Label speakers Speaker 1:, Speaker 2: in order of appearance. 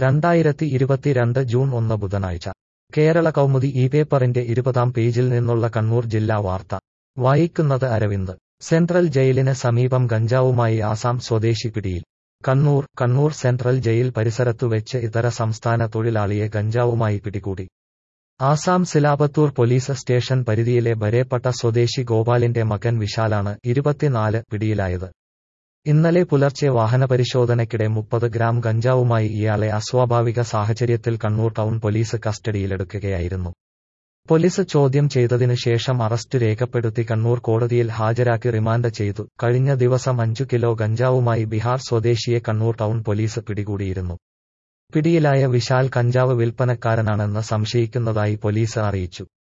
Speaker 1: രണ്ടായിരത്തി ഇരുപത്തിരണ്ട് ജൂൺ ഒന്ന് ബുധനാഴ്ച കേരള കൗമുദി ഈ പേപ്പറിന്റെ ഇരുപതാം പേജിൽ നിന്നുള്ള കണ്ണൂർ ജില്ലാ വാർത്ത വായിക്കുന്നത് അരവിന്ദ് സെൻട്രൽ ജയിലിന് സമീപം ഗഞ്ചാവുമായി ആസാം സ്വദേശി പിടിയിൽ കണ്ണൂർ കണ്ണൂർ സെൻട്രൽ ജയിൽ പരിസരത്തു വെച്ച് ഇതര സംസ്ഥാന തൊഴിലാളിയെ ഗഞ്ചാവുമായി പിടികൂടി ആസാം സിലാപത്തൂർ പോലീസ് സ്റ്റേഷൻ പരിധിയിലെ ബരേപ്പട്ട സ്വദേശി ഗോപാലിന്റെ മകൻ വിശാലാണ് ഇരുപത്തിനാല് പിടിയിലായത് ഇന്നലെ പുലർച്ചെ വാഹനപരിശോധനയ്ക്കിടെ മുപ്പത് ഗ്രാം ഗഞ്ചാവുമായി ഇയാളെ അസ്വാഭാവിക സാഹചര്യത്തിൽ കണ്ണൂർ ടൗൺ പോലീസ് കസ്റ്റഡിയിലെടുക്കുകയായിരുന്നു പോലീസ് ചോദ്യം ചെയ്തതിനു ശേഷം അറസ്റ്റ് രേഖപ്പെടുത്തി കണ്ണൂർ കോടതിയിൽ ഹാജരാക്കി റിമാൻഡ് ചെയ്തു കഴിഞ്ഞ ദിവസം അഞ്ചു കിലോ ഗഞ്ചാവുമായി ബീഹാർ സ്വദേശിയെ കണ്ണൂർ ടൗൺ പോലീസ് പിടികൂടിയിരുന്നു പിടിയിലായ വിശാൽ കഞ്ചാവ് വിൽപ്പനക്കാരനാണെന്ന് സംശയിക്കുന്നതായി പോലീസ് അറിയിച്ചു